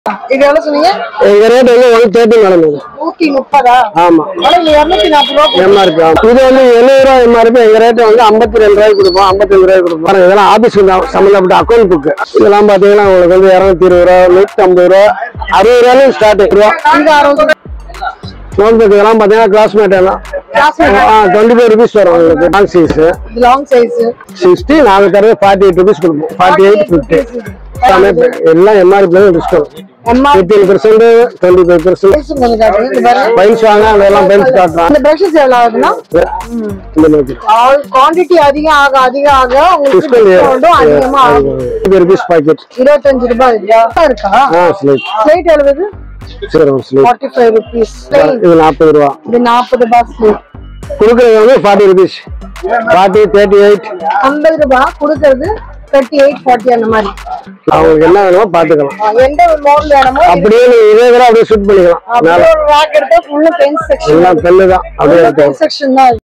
இது எவ்வளவு சொன்னீங்க எங்க ரேட் வந்து ஒன் தேர்ட்டி மேடம் இது நூத்தி முப்பதா ஆமா ஆனா இது இருநூத்தி நாற்பது ரூபா போகுது. எம்ஆர்பி இது வந்து எழுபது ரூபா எம்ஆர்பி எங்க ரேட் வந்து ஐம்பத்தி ரெண்டு ரூபாய்க்கு கொடுப்போம் ஐம்பத்தஞ்சு ரூபாய்க்கு கொடுப்போம் பாருங்க, இதெல்லாம் ஆபீஸ் சம்பந்தப்பட்ட அக்கௌண்ட் புக் இதெல்லாம் பாத்தீங்கன்னா உங்களுக்கு வந்து இருநூத்தி இருபது ரூபா நூத்தி ஐம்பது ரூபா அறுபது ரூபாயும் ஸ்டார்ட் ரூபா இந்த அறுபது நோட் புக் இதெல்லாம் பாத்தீங்கன்னா கிளாஸ்மேட் எல்லாம் டுவெண்ட்டி ஃபைவ் ருபீஸ் வரும் உங்களுக்கு long size long size sixty நாங்க தரது ஃபார்ட்டி எயிட் ருபீஸ் கொடுப்போம் ஃபார்ட்டி எயிட் ஃபிஃப்டி எல்லாம் MRP discount M R fifteen percent twenty five percent கொஞ்சம் காட்டுங்க இந்த பாருங்க பைன்ஸ் வாங்க அதெல்லாம் பைன்ஸ் காட்டுறான் இந்த பிரஷஸ் எவ்வளவு ஆகுதுன்னா இந்த மாதிரி ஆல் குவாண்டிட்டி அதிகம் ஆக அதிகம் ஆக உங்களுக்கு டிஸ்கவுண்டும் அதிகமா ஆகும் டிஸ்கவுண்ட் ருபீஸ் பாக்கெட் இருபத்தஞ்சு ரூபாய் இருக்கா இருக்கா ஆ ஸ்லைட் ஸ்லேட் எவ்வளவு சரி ஒரு ஸ்லைட் ஃபார்ட்டி ஃபைவ் ருபீஸ் இது நாற்பது ரூபா இது நாற்பது ரூபாய் ஸ்லேட் கொடுக்குறது வந்து forty rupees forty thirty eight ஐம்பது ரூபாய் கொடுக்கறது தேர்ட்டி எயிட் ஃபார்ட்டி அந்த மாதிரி அவங்களுக்கு என்ன வேணுமோ பார்த்துக்கலாம் ஆ, எந்த மாடல் வேணுமோ அப்படியே நீங்க இதே கூட அப்படியே ஷூட் பண்ணிக்கலாம் மேல அப்படியே ஒரு ரேக் எடுத்தா ஃபுல்லா பென் செக்ஷன் எல்லாம் பெல்லு தான் அப்படியே பென் இருக்கும் செக்ஷன் தான் இருக்கு.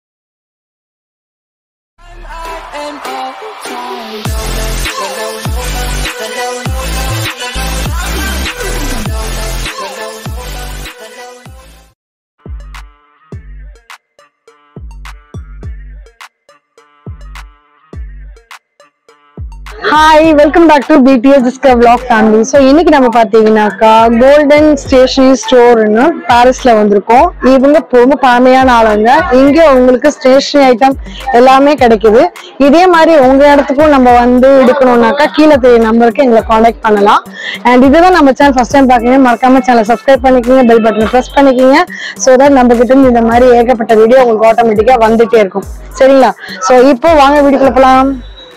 Hi welcome back to BTS discover vlog family so இன்னைக்கு நம்ம பார்த்தீங்கன்னாக்கா கோல்டன் ஸ்டேஷனரி ஸ்டோர்னு பாரிஸ்ல வந்திருக்கோம் இவங்க ரொம்ப பழமையான ஆளுங்க இங்கே உங்களுக்கு ஸ்டேஷனரி ஐட்டம் எல்லாமே கிடைக்குது இதே மாதிரி உங்க இடத்துக்கும் நம்ம வந்து எடுக்கணும்னாக்கா கீழே தெரிய நம்பருக்கு எங்களை காண்டாக்ட் பண்ணலாம் அண்ட் இதுதான் நம்ம சேனல் ஃபர்ஸ்ட் டைம் பார்க்குறீங்க மறக்காம சேனலை சப்ஸ்கிரைப் பண்ணிக்கோங்க பெல் பட்டனை ப்ரெஸ் பண்ணிக்கோங்க ஸோ தட் நம்ம கிட்ட இருந்து இந்த மாதிரி ஏகப்பட்ட வீடியோ உங்களுக்கு ஆட்டோமேட்டிக்காக வந்துட்டே இருக்கும் சரிங்களா ஸோ இப்போ வாங்க வீடியோக்குள்ள போகலாம்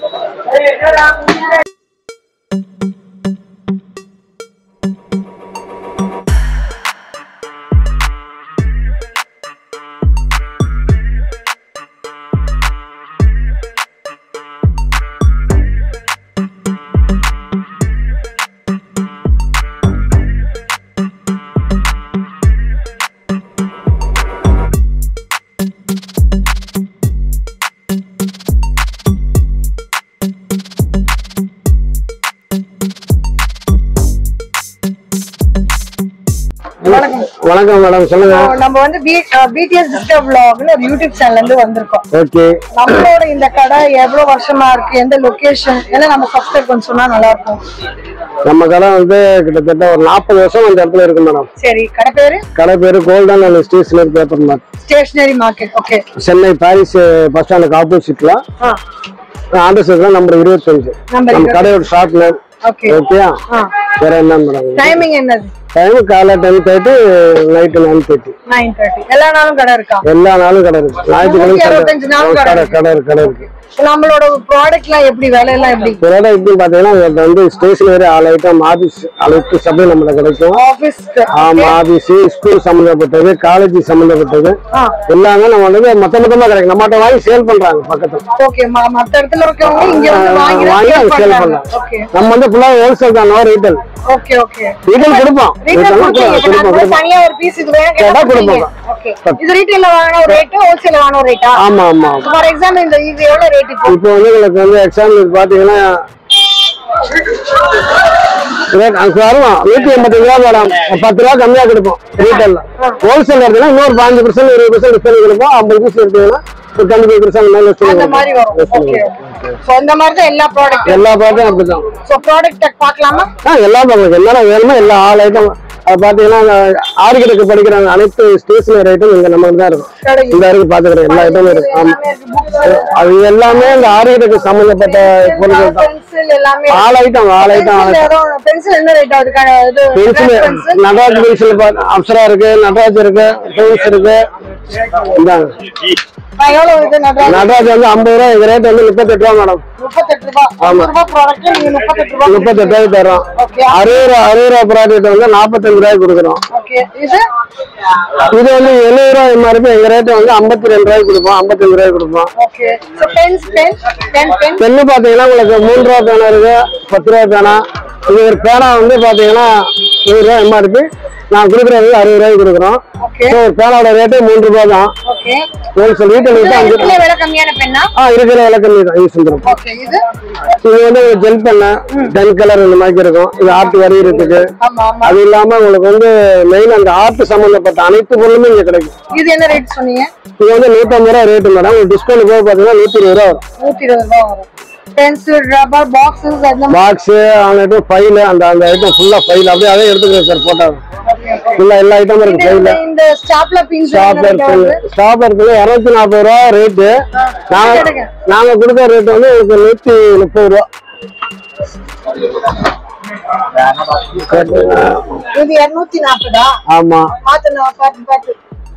வணக்கம் மேடம் சொல்லுங்க நம்ம வந்து பிடிஎஸ் டிஸ்டர்ப் vlogனு ஒரு யூடியூப் சேனல்ல இருந்து வந்திருக்கோம் ஓகே நம்மளோட இந்த கடை எவ்வளவு வருஷமா இருக்கு எந்த லொகேஷன் எல்லாம் நம்ம சப்ஸ்கிரைப் கொஞ்சம் சொன்னா நல்லா இருக்கும் நம்ம கடை வந்து கிட்டத்தட்ட ஒரு நாற்பது வருஷம் அந்த இடத்துல இருக்கு மேடம் சரி கடை பேரு கடை பேரு golden and stationery paper mark stationery market okay Chennai Paris bus ஸ்டாண்டுக்கு ஆப்போசிட்ல ஆண்டர் சர்க்கிள் நம்பர் இருபத்தஞ்சு நம்பர் நம்ம கடையோட ஷார்ட் நேம் ஓகே ஓகேயா வேற என்ன மேடம் டைமிங் என்னது டைம் காலைல ten thirty night nine thirty nine thirty எல்லா நாளும் கடை இருக்கா எல்லா நாளும் கடை இருக்கு ஞாயிற்றுக்கிழமை அறுபத்தஞ்சு நாள் கடை கடை கடை இருக்கு கடை இருக்கு நம்மளோட ப்ராடக்ட் எல்லாம் எப்படி வேலை எல்லாம் எப்படி ப்ராடக்ட்னு பார்த்தீங்கன்னா எங்கள்கிட்ட வந்து ஸ்டேஷனரி ஆல் ஐட்டம் ஆஃபீஸ் அனைத்து சபை நம்மளுக்கு கிடைக்கும் ஆபீஸ் ஆமா ஆபீஸ் ஸ்கூல் சம்பந்தப்பட்டது காலேஜ் சம்பந்தப்பட்டது எல்லாமே நம்ம வந்து மொத்த மொத்தமா கிடைக்கும் நம்மகிட்ட வாங்கி சேல் பண்றாங்க பக்கத்துல ஓகே மத்த இடத்துல இருக்கவங்க இங்க வந்து வாங்கி வாங்கி தான் சேல் sell பண்ணலாம் ஓகே நம்ம வந்து ஃபுல்லா ஹோல்சேல் தான் no retail okay okay retail கொடுப்போம் ரீட்டைல் Retail கொடுப்பீங்க இப்ப கொடுப்போம் நான் கூட கொடுப்போம் தனியா ஒரு பீஸ் இது வேணும் கேட்டா கேட்டா கொடுப்பீங்க கொடுப்போம். ஓகே இது ரீட்டைல்ல வாங்கின ஒரு ரேட் ஹோல்சேல்ல வாங்கின ஒரு ரேட்டா ஆமா ஆமா ஃபார் எக்ஸாம்பிள் இந்த இது எவ்வளவு ரேட் இப்போ இப்போ வந்து உங்களுக்கு வந்து எக்ஸாம்பிள் பாத்தீங்கன்னா ரேட் அங்க வருவோம் நூத்தி எண்பத்தஞ்சு ரூபா மேடம் பத்து ரூபா கம்மியா கொடுப்போம் ரீட்டைல்ல ஹோல்சேல் எடுத்தீங்கன்னா இன்னொரு பாஞ்சு பர்சன்ட் இருபது பர்சன்ட் டிஸ்கவுண்ட் கொடுப்போம் ஐம்பது பீஸ் எடுத்தீங்கன்னா ஒரு டுவெண்ட்டி ஃபைவ் பர்சன்ட் மேல அந்த மாதிரி வரும் ஓகே சோ இந்த மாதிரி தான் எல்லா ப்ராடக்ட் எல்லா ப்ராடக்டும் அப்படிதான் சோ ப்ராடக்ட் பார்க்கலாமா ஆ எல்லா பக்கம் என்னென்ன வேணுமோ எல்லா ஆல் ஐட்டம் அது பாத்தீங்கன்னா ஆர்கிடெக்ட் படிக்கிறாங்க அனைத்து ஸ்டேஷனரி ஐட்டம் இங்க நமக்கு தான் இருக்கும் கிடைக்கும். இந்த இருக்கு பாத்துக்கிறேன் எல்லா ஐட்டமும் இருக்கு ஆமா எல்லாமே இருக்கு புக்ஸ் அது எல்லாமே இந்த ஆர்கிடெக்ட் சம்பந்தப்பட்ட பொருட்கள் தான் பென்சில் எல்லாமே all item all item all item pencil என்ன ரேட் ஆகுது இது pencil pencil Nataraj pencil Apsara இருக்கு நடராஜ் இருக்கு பென்ஸ் இருக்கு இந்தாங்க எவ்வளவு இது நடராஜ் நடராஜ் வந்து ஐம்பது ரூபா எங்க ரேட் வந்து முப்பத்தெட்டு ரூபா மேடம் முப்பத்தெட்டு ரூபாய் ஐம்பது ரூபாய் ப்ராடக்ட் நீங்க முப்பத்தெட்டு ரூபாய் முப்பத்தெட்டு ரூபாய்க்கு தரோம் ஓகே அறுபது ரூபா அறுபது ரூபா ப்ராடக்ட் வந்து நாற்பத்தஞ்சு ரூபாய்க்கு கொடுக்குறோம் ஓகே இது இது வந்து எழுபது ரூபா எம்ஆர்பி எங்க ரேட் வந்து ஐம்பத்தி ரெண்டு ரூபாய்க்கு கொடுப்போம் ஐம்பத்தஞ்சு ரூபாய்க்கு கொடுப்போம் okay so pens pen pen pen pen பாத்தீங்கன்னா உங்களுக்கு மூணு ரூபா பேனா இருக்கு பத்து ரூபா பேனா இது ஒரு பேனா வந்து பாத்தீங்கன்னா நூறு ரூபா எம்ஆர்பி நான் கொடுக்குறது அறுபது ரூபாய்க்கு கொடுக்குறோம் ஓகே ஸோ ஒரு பேனாவோட ரேட்டு மூணு ரூபாய் தான் ஓகே ஹோல்சேல் ரீட்டைல் வந்து அஞ்சு இதுல விலை கம்மியான பெண்ணா ஆ இருக்கிற விலை கம்மி தான் யூஸ் பண்ணுறோம் ஓகே இது இது வந்து ஜெல் பண்ண டென் கலர் இந்த மாதிரி இருக்கும் இது ஆர்ட் வரைகிறதுக்கு ஆமா ஆமா அது இல்லாம உங்களுக்கு வந்து மெயின் அந்த ஆர்ட் சம்பந்தப்பட்ட அனைத்து பொருளுமே இங்க கிடைக்கும் இது என்ன ரேட் சொன்னீங்க இது வந்து நூற்றம்பது ரூபா ரேட்டு மேடம் உங்களுக்கு டிஸ்கவுண்ட் போக பார்த்தீங்கன்னா நூற்றி இருபது ரூபா வரும் நூத்தி இருபது ரூபாய் வரும் பென்சில் ரப்பர் பாக்ஸஸ் அந்த பாக்ஸு அவங்க ஃபைல் அந்த அந்த ஐட்டம் ஃபுல்லாக ஃபைல் அப்படியே அதே எடுத்துக்கிறேன் சார் போட்டோ ஃபுல்லாக எல்லா ஐட்டமும் இருக்கு ஃபைல் இந்த- இந்த ஸ்டாப்லர் பின் ஸ்டாப்பர் ஸ்டாப்பர் இரநூத்தி நாற்பது ரூபா ரேட்டு நாங்க எடுங்க. நாங்க கொடுக்குற ரேட் வந்து உங்களுக்கு நூற்றி முப்பது ரூபா இது இருநூத்தி நாற்பதா ஆமா பாத்து நான் பாத்து பாத்து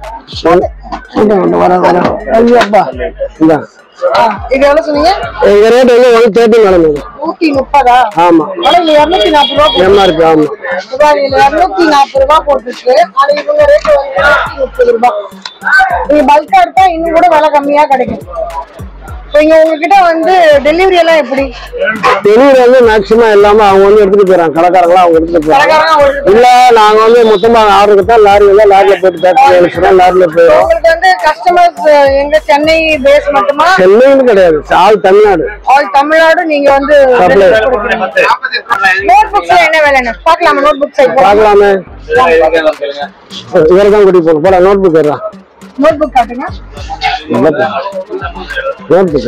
வர வர ஐயப்பா இந்தா ஆ, இது எவ்வளவு சொன்னீங்க எங்க ரேட் வந்து ஒன் தேர்ட்டி மேடம் இது நூத்தி முப்பதா ஆமா ஆனா இது இருநூத்தி நாற்பது ரூபா போட்டு- எம்ஆர்பி ஆமா ரூபாய் இதுல இருநூத்தி நாற்பது ரூபாய் போட்டுருக்கு ஆனா இவங்க ரேட் வந்து நூத்தி முப்பது ரூபாய் நீங்க பல்கா எடுத்தா இன்னும் கூட விலை கம்மியா கிடைக்கும் இப்போ இங்க உங்ககிட்ட வந்து டெலிவரி எல்லாம் எப்படி டெலிவரி வந்து மேக்ஸிமம் எல்லாமே அவங்க வந்து எடுத்துட்டு போயிடறாங்க கடைக்காரங்களா அவங்க எடுத்துட்டு போயிடறாங்க கடைக்காரங்க உங்களுக்கு இல்ல நாங்க வந்து மொத்தமா ஆர்டர் கொடுத்தா லாரி வந்து லாரில போயிட்டு ஃபேக்டரி அனுப்பிச்சிடும் லாரில போயிடும் உங்களுக்கு வந்து கஸ்டமர்ஸ் எங்க சென்னை பேஸ் மட்டுமா சென்னைன்னு கிடையாது ஆள் தமிழ்நாடு ஆல் தமிழ்நாடு நீங்க வந்து Supply. நோட் புக்ஸ்ல என்ன வேலைன்னு பார்க்கலாமா நோட் புக் சைட் பார்க்கலாமே இவரை தான் கூட்டிட்டு போகணும் போடா நோட் புக் வர்றான் நோட் புக் காட்டுங்க நோட் புக்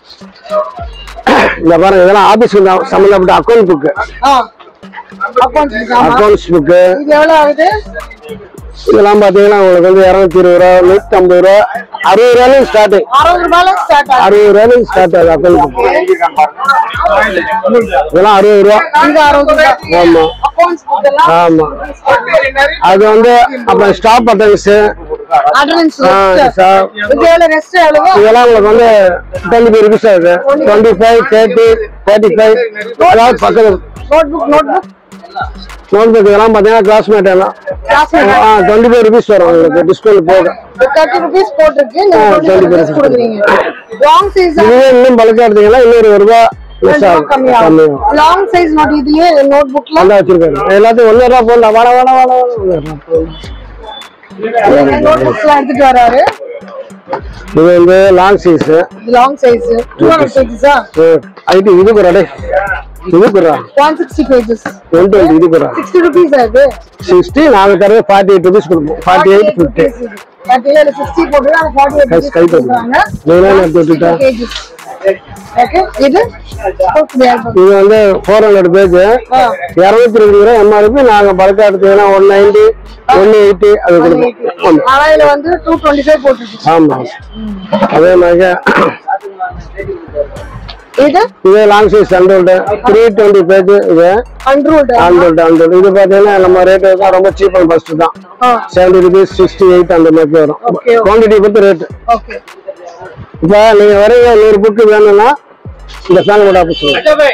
இந்த பாருங்க இதெல்லாம் ஆபீஸ் சம்பந்தப்பட்ட அக்கௌண்ட் புக் ஆ அக்கௌண்ட்ஸ் ஆமா அக்கௌண்ட்ஸ் புக்கு இது எவ்வளவு ஆகுது இதெல்லாம் பாத்தீங்கன்னா உங்களுக்கு வந்து இருநூத்தி இருபது ரூபா நூத்தி ஐம்பது ரூபா அறுபது ரூபாயும் ஸ்டார்ட் அறுபது ரூபாயில ஸ்டார்ட் ஆகுது அறுபது ரூபாயும் ஸ்டார்ட் ஆகுது அக்கௌண்ட் புக் இதெல்லாம் அறுபது ரூபா இது அறுபது ரூபாய் ஆமா அக்கௌண்ட்ஸ் புக் எல்லாம் ஆமா அது வந்து அப்புறம் ஸ்டாப் அட்டன்ஸ் அட்டெண்டன்ஸ் இது எவ்வளவு ரெஸ்ட் எவ்வளவு இதெல்லாம் உங்களுக்கு வந்து டுவெண்ட்டி ஃபைவ் ருபீஸ் ஆகுது twenty five thirty thirty five அதாவது பக்கத்து notebook notebook notebook இதெல்லாம் பார்த்தீங்கன்னா கிளாஸ்மேட் எல்லாம் ஆ டுவெண்ட்டி ஃபைவ் ருபீஸ் வரும் உங்களுக்கு டிஸ்கவுண்ட் போக தேர்ட்டி ருபீஸ் போட்டிருக்கு நீங்க ஆ, டுவெண்ட்டி 20 ருபீஸ் கொடுக்குறீங்க லாங் சைஸ் இதுவே இன்னும் பல்கா எடுத்தீங்கன்னா இன்னொரு ஒரு ரூபா லெஸ் ஆகும் கம்மியாகும் கம்மியாகும் லாங் சைஸ் நோட் இதுலயே நோட் புக்ல நல்லா வச்சிருக்காரு எல்லாத்தையும் ஒன்னு ரூபா போடலாம் வர வர வர வர நோட் புக்ஸ்லாம் எடுத்துட்டு வராரு இது வந்து லாங் சைஸ் இது லாங் சைஸ் டூ ஹண்ட்ரட் பேஜஸா ஐடி இது குறா இது குறா one sixty pages one twenty இது குறா சிக்ஸ்டி ருபீஸ் ஆகுது சிக்ஸ்டி நாங்கள் தரது ஃபார்ட்டி எயிட் ருபீஸ் கொடுப்போம் forty eight fifty thirty sixty போட்டு அந்த ஃபார்ட்டி எயிட் கை ருபீஸ் கை கொடுக்குறாங்க நீங்களே எடுத்து விட்டுட்டா பேஜஸ் ஓகே இது இது வந்து ஃபோர் ஹண்ட்ரட் பேஜ் இரநூத்தி ரெண்டு ரூபா எம்ஆர்பி நாங்கள் பல்கா எடுத்தீங்கன்னா ஒன் நைன்டி ஒன் எயிட்டி அது கொடுப்போம் ஆமாம் ஆனா இதுல வந்து டூ டுவெண்ட்டி ஃபைவ் போட்டுருக்கு ஆமாம் அதே மாதிரி இது இது long size hundred three twenty page இது ஹண்ட்ரட் ஹண்ட்ரட் ஹண்ட்ரட் இது பார்த்தீங்கன்னா நம்ம ரேட் தான் ரொம்ப சீப் அண்ட் ஃபஸ்ட்டு தான் செவன்டி ருபீஸ் சிக்ஸ்டி எயிட் அந்த மாதிரி வரும் Okay. குவான்டிட்டி பொறுத்து ரேட்டு ஓகே இப்போ நீங்கள் வரீங்க நூறு புக்கு வேணும்னா இந்த ஃபேன் கூட ஆஃபீஸ்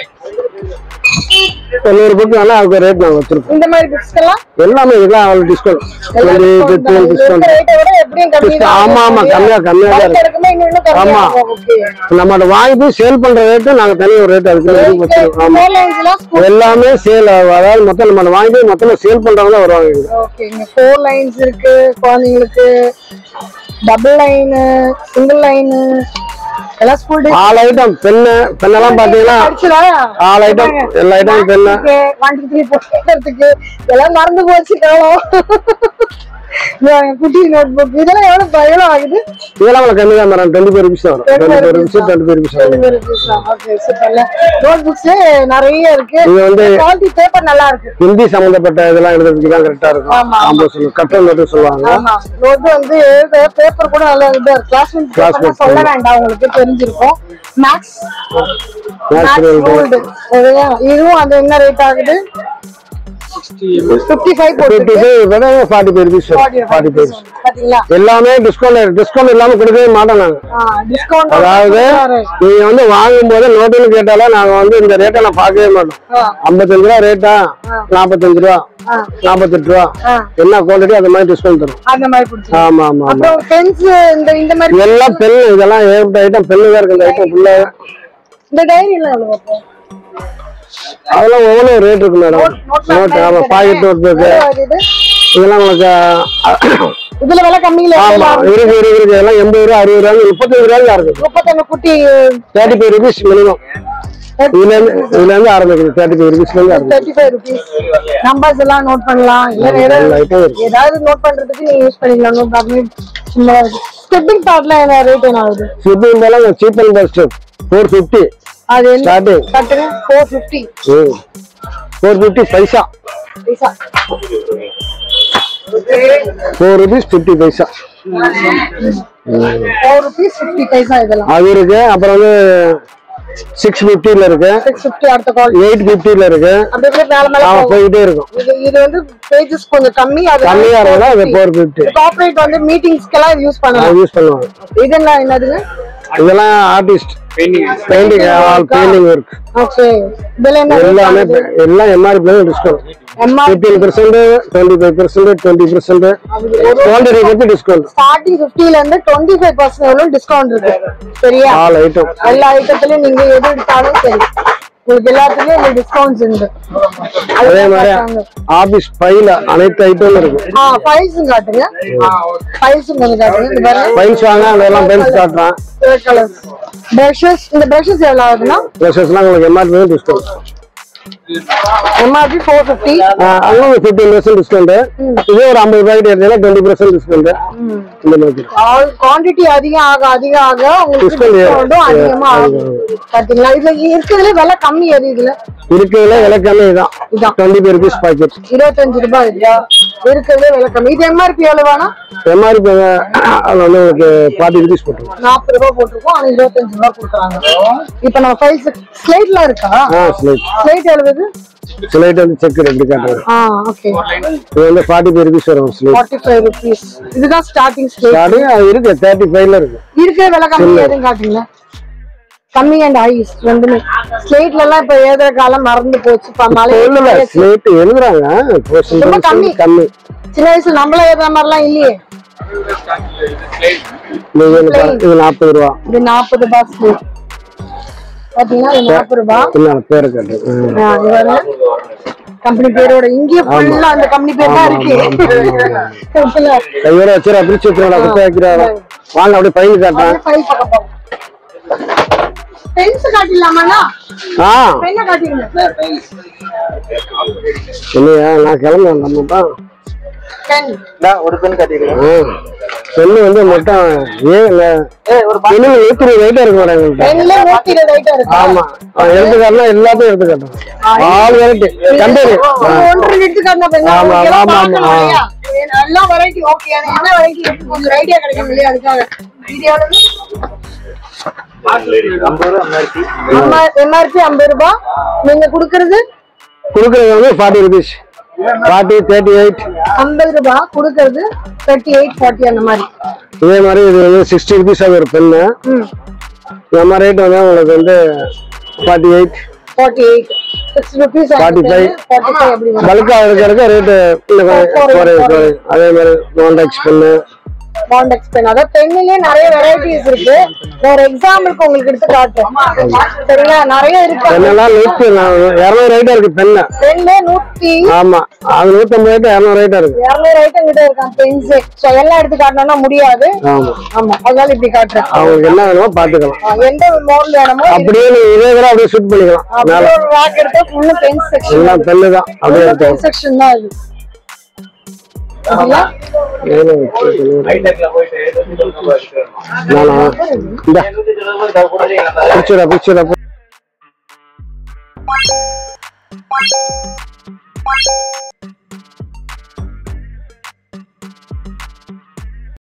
இப்போ நூறு புக்கு வேணா அதுக்கு ரேட் நாங்கள் வச்சிருக்கோம் இந்த மாதிரி புக்ஸ்க்கெல்லாம் எல்லாமே இதெல்லாம் அவ்வளோ டிஸ்கவுண்ட் டுவெண்ட்டி ஃபிஃப்டீன் டிஸ்கவுண்ட் ரேட்டை விட எப்படியும் கம்மி தான் ஆமா ஆமா கம்மியா கம்மியா தான் இருக்கு எடுக்குமே இன்னும் இன்னும் கம்மியா ஆமா. இருக்கும் ஓகே நம்மகிட்ட வாங்கி போய் சேல் பண்ற ரேட்டு நாங்க தனி ஒரு ரேட் அதுக்கு இதுக்கு வச்சிருக்கோம் ஆமா ஃபோர் லைன்ஸ்லாம் ஸ்கூல் எல்லாமே சேல் அதாவது மொத்தம் நம்ம வாங்கி போய் மொத்தமா சேல் பண்றவங்க தான் வருவாங்க இங்க. ஓகே இங்க ஃபோர் லைன்ஸ் இருக்கு குழந்தைங்களுக்கு டபுள் லைனு சிங்கிள் லைனு எல்லாம் school day all item pen பெண்ணெல்லாம் பாத்தீங்கன்னா அடிச்சுடா ஆல் ஐட்டம் எல்லா item pen one two three போட்டுக்கிறதுக்கு எல்லாம் மறந்து போச்சு காலம் இந்த குட்டி நோட் புக் இதெல்லாம் எவ்வளவு ப- எவ்வளவு ஆகுது இதெல்லாம் உங்களுக்கு கம்மி தான் வரும் டுவெண்ட்டி ஃபைவ் ருபீஸ் வரும் twenty five rupees twenty five rupees வரும் ஓகே சூப்பர்ல நோட் புக்ஸ் நிறைய இருக்கு இது வந்து குவாலிட்டி பேப்பர் நல்லா இருக்கு ஹிந்தி சம்பந்தப்பட்ட இதெல்லாம் எழுதுறதுக்கு தான் கரெக்டா இருக்கும் ஆமா, ஆமா சொல்லுங்க கட்டல் மட்டும் சொல்லுவாங்க ஆமா நோட் வந்து எழுத பேப்பர் கூட நல்லா இது கிளாஸ் Classmate சொல்ல வேண்டாம் உங்களுக்கு தெரிஞ்சிருக்கும் மேக்ஸ் மேக்ஸ் நேச்சுரல் கோல்டு இதுவும் அது என்ன ரேட் ஆகுது ஃபிஃப்டி ஃபைவ் ஃபிஃப்டி போட்டு five forty five rupees forty five பாத்தீங்களா எல்லாமே டிஸ்கவுண்ட் டிஸ்கவுண்ட் இல்லாம கொடுக்கவே மாட்டோம் நாங்க டிஸ்கவுண்ட் அதாவது நீங்க வந்து வாங்கும் போது நோட்டுன்னு கேட்டாலும் நாங்க வந்து இந்த ரேட்டை நான் பார்க்கவே மாட்டோம் ஐம்பத்தஞ்சு ரூபா ரேட்டா நாற்பத்தஞ்சு ரூபா நாற்பத்தெட்டு ரூபா என்ன குவாலிட்டி அந்த மாதிரி டிஸ்கவுண்ட் தரும் அந்த மாதிரி கொடுத்து ஆமா ஆமா ஆமா அப்புறம் பென்ஸ் இந்த இந்த மாதிரி இதெல்லாம் பெண்ணு இதெல்லாம் ஏகப்பட்ட ஐட்டம் பெண்ணு தான் இருக்கு இந்த ஐட்டம் ஃபுல்லா இந்த டைரி எல்லாம் எவ்வளவு அப்போ அதெல்லாம் ஒவ்வொரு ரேட் இருக்கு மேடம் நோட் ஆமா பாக்கெட் நோட் பேக்கு எவ்வளவு ஆகுது இதெல்லாம் உங்களுக்கு அஹ், இதுல விலை கம்மியில ஆமா இருக்கு இருக்கு இருக்கு இதெல்லாம் எண்பது ரூபா அறுபது ரூபா முப்பத்தஞ்சு ரூபாய்க்கு இருக்குது முப்பத்தொன்னு குட்டி தேர்ட்டி ஃபைவ் ருபீஸ் மினிமம் இதுல இருந்து இதுல இருந்து ஆரம்பிக்குது தேர்ட்டி ஃபைவ் ருபீஸ்ல இருந்து ஆரம்பிக்குது தேர்ட்டி ஃபைவ் ருபீஸ் நம்பர்ஸ் எல்லாம் நோட் பண்ணலாம் இல்ல வேற எல்லா item இருக்கு. ஏதாவது நோட் பண்றதுக்கு நீங்க யூஸ் பண்ணிக்கலாம் நோ ப்ராப்ளம் சும்மா ஸ்டெப்பிங் பேட்ல என்ன ரேட் என்ன ஆகுது ஸ்லிப்பிங் இருந்தாலும் cheap and best four fifty அது என்ன ஸ்டார்டிங் கட்டுங்க four fifty four fifty paisa paisa four rupees fifty paisa four rupees fifty paisa இதெல்லாம் அது இருக்கு அப்புறம் வந்து சிக்ஸ் ஃபிஃப்டில இருக்கு சிக்ஸ் ஃபிஃப்டி அடுத்த கால் எயிட் ஃபிஃப்டில இருக்கு அப்படி இப்படி மேல மேல ஆ, போகும் போயிட்டே இருக்கும் இது இது வந்து பேஜஸ் கொஞ்சம் கம்மி அது கம்மியா இருந்தாலும் அது ஃபோர் ஃபிஃப்டி கார்பரேட் வந்து மீட்டிங்ஸ்க்கெல்லாம் இது யூஸ் பண்ணலாம் யூஸ் பண்ணுவாங்க இதெல்லாம் என்னதுங்க இதெல்லாம் artist painting all painting work okay இதெல்லாம் என்ன எல்லாமே எல்லாம் MRP discount M R fifteen percent twenty five percent twenty percent quantity பற்றி டிஸ்கவுண்ட் ஸ்டார்டிங் 50 ல இருந்து டுவெண்ட்டி ஃபைவ் பர்சன்ட் வரையும் டிஸ்கவுண்ட் இருக்கு சரியா ஆல் ஐட்டம் எல்லா ஐட்டத்துலயும் நீங்க எது எடுத்தாலும் சரி உங்களுக்கு எல்லாத்துலயும் இந்த டிஸ்கவுண்ட்ஸ் உண்டு அதே மாதிரி ஆபீஸ் ஃபைல அனைத்து ஐட்டமும் இருக்கு ஆ ஃபைல்ஸ் காட்டுங்க ஃபைல்ஸ் கொஞ்சம் காட்டுங்க இந்த பாருங்க ஃபைல்ஸ் வாங்க அதெல்லாம் பென்ஸ் காட்டுறேன் கலர்ஸ் பிரஷஸ் இந்த பிரஷஸ் எவ்வளவு ஆகுதுன்னா ட்ரெஸ்ஸஸ்லாம் உங்களுக்கு MRP discount MRP four fifty அங்கே ஃபிஃப்டீன் பர்சன்ட் டிஸ்கவுண்ட் இதே ஒரு ஐம்பது பாக்கெட் எடுத்தீங்கன்னா டுவெண்ட்டி பர்சன்ட் டிஸ்கவுண்ட் இந்த மாதிரி ஆல் குவாண்டிட்டி அதிகம் ஆக அதிகம் ஆக உங்களுக்கு Discount ஏறும். டிஸ்கவுண்டும் அதிகமா ஆகும் பாத்தீங்களா இதுல இருக்கிறதுல விலை கம்மி எது இதுல இருக்கிறதுல விலை கம்மி இதான் இதான். டுவெண்ட்டி ஃபைவ் ருபீஸ் பாக்கெட் இருபத்தஞ்சு ரூபாய் இல்லையா இருக்கிறதுல விலை கம்மி இது எம்ஆர்பி எவ்வளவு வேணா எம்ஆர்பி அதில் வந்து உங்களுக்கு ஃபார்ட்டி ருபீஸ் போட்டுருவோம் நாற்பது ரூபாய் போட்டிருக்கோம் ஆனா இருபத்தஞ்சு ரூபாய் கொடுக்குறாங்க இப்ப நம்ம ஃபைல்ஸ் ஸ்லைட்ல இருக்கா ஆ ஸ்லைட் ஸ்லைட் எவ்வளவு ஸ்லைட் வந்து செக் எப்படி காட்டுறது ஆ ஓகே இது வந்து ஃபார்ட்டி ஃபைவ் ருபீஸ் வரும் ஸ்லைட் ஃபார்ட்டி ஃபைவ் ருபீஸ் இதுதான் ஸ்டார்டிங் ஸ்லைட் ஸ்டார்டிங் அது இருக்கு தேர்ட்டி ஃபைவ்ல இருக்கு இருக்கிற விலை கம்மி எதுவும் காட்டுங்களா கம்மி அண்ட் ஹைஸ் ரெண்டுமே ஸ்லேட்ல எல்லாம் இப்ப எழுதுற காலம் மறந்து போச்சு இப்ப மழை இல்ல ஸ்லேட் எழுதுறாங்க ரொம்ப கம்மி. percentage கம்மி சின்ன வயசுல நம்மள எழுதுற மாதிரிலாம் இல்லையே இது வந்து பாருங்க, இது நாற்பது ரூபா இது நாற்பது ரூபாய் ஸ்லேட் பாத்தீங்கன்னா இது நாற்பது ரூபாய் இல்ல பேரை காட்டு கம்பெனி பேரோட இங்கே ஃபுல்லா அந்த கம்பெனி பேர் தான் இருக்கு இதுல கையோட வச்சுரா பிரிச்சு வச்சுரா குத்த வைக்கிறாரா வாங்க அப்படியே பையன் காட்டுறேன் அப்படியே file பக்கம் போங்க. பென்ஸ் காட்டிடலாமாண்ணா ஆ பெண்ணை காட்டிடுங்க இல்லையா நான் கிளம்ப நம்ம தான் பென் ஒரு பெண் காட்டிடுறேன் பெண்ணு வந்து மொத்தம் ஏன் பெண்ணு நூத்தி இருபது ஐட்டம் இருக்கு மேடம் எங்கள்கிட்ட பெண்ல நூத்தி இருபது ஐட்டம் இருக்கு ஆமா எடுத்துக்காட்டுனா எல்லாத்தையும் எடுத்துக்காட்டும் ஆல் வெரைட்டி கண்டது ஒன்று எடுத்துக்காட்டின பெண்ணா ஆமா, உங்களுக்கு எல்லாம் ஆமா, பார்க்கணும் ஆமா. இல்லையா? எல்லா வெரைட்டி ஓகே என்ன வெரைட்டி இருக்கு கொஞ்சம் ஐடியா கிடைக்கும் இல்லையா அதுக்காக இது எவ்வளவு ஐம்பது ரூபா அம்மாச்சி எம்ஆர்பி ஐம்பது ரூபாய் நீங்க குடுக்கறது கொடுக்குறது வந்து forty rupees forty thirty eight ஐம்பது ரூபாய் குடுக்கறது தேர்ட்டி எயிட் ஃபார்ட்டி அந்த மாதிரி இதே மாதிரி இது வந்து சிக்ஸ்டி ருபீஸ் ஆகும் ஒரு பெண்ணு ம் நம்ம ரேட் வந்து உங்களுக்கு வந்து forty eight forty eight six rupees 45. Forty five அப்படி வரும் பல்கா இருக்கிறதுக்கு ரேட்டு இன்னும் கொஞ்சம் குறையும் குறையும் அதே மாதிரி நோண்டெக்ஸ் பெண்ணு பாண்டெக்ஸ் பென் அதாவது பெண்ணிலே நிறைய வெரைட்டிஸ் இருக்கு ஒரு எக்ஸாம்பிளுக்கு உங்களுக்கு எடுத்து காட்டுறேன் சரிங்களா நிறைய இருக்கு பெண்ணெல்லாம் நூற்றி இரநூறு ஐட்டம் இருக்கு பெண்ணு பெண்ணு நூத்தி ஆமா அது நூற்றம்பது ஐட்டம் இரநூறு ஐட்டம் இருக்கு இருநூறு ஐட்டம் கிட்ட இருக்கான் பென்ஸ் சோ எல்லாம் எடுத்து காட்டணும்னா முடியாது ஆமா ஆமா அதனால இப்படி காட்டுறேன் அவங்களுக்கு என்ன வேணுமோ பார்த்துக்கலாம் ஆ, எந்த மாடல் வேணுமோ அப்படியே நீங்க இதே கூட அப்படியே ஷூட் பண்ணிக்கலாம் மேல அப்படியே ஒரு ரேக் எடுத்தா ஃபுல்லு பென் செக்ஷன் எல்லாம் பெண்ணு தான் அப்படியே பென் எடுத்து செக்ஷன் தான் இது சரிங்களா? ஏன்னு வச்சு ஹைடெக்ல போயிட்டு நூத்தி தொண்ணூறு ரூபாய் இருக்கு. நானா இந்த நூத்தி தொண்ணூறு ரூபாய் கூட நீங்க பிடிச்சிடா பிடிச்சிடா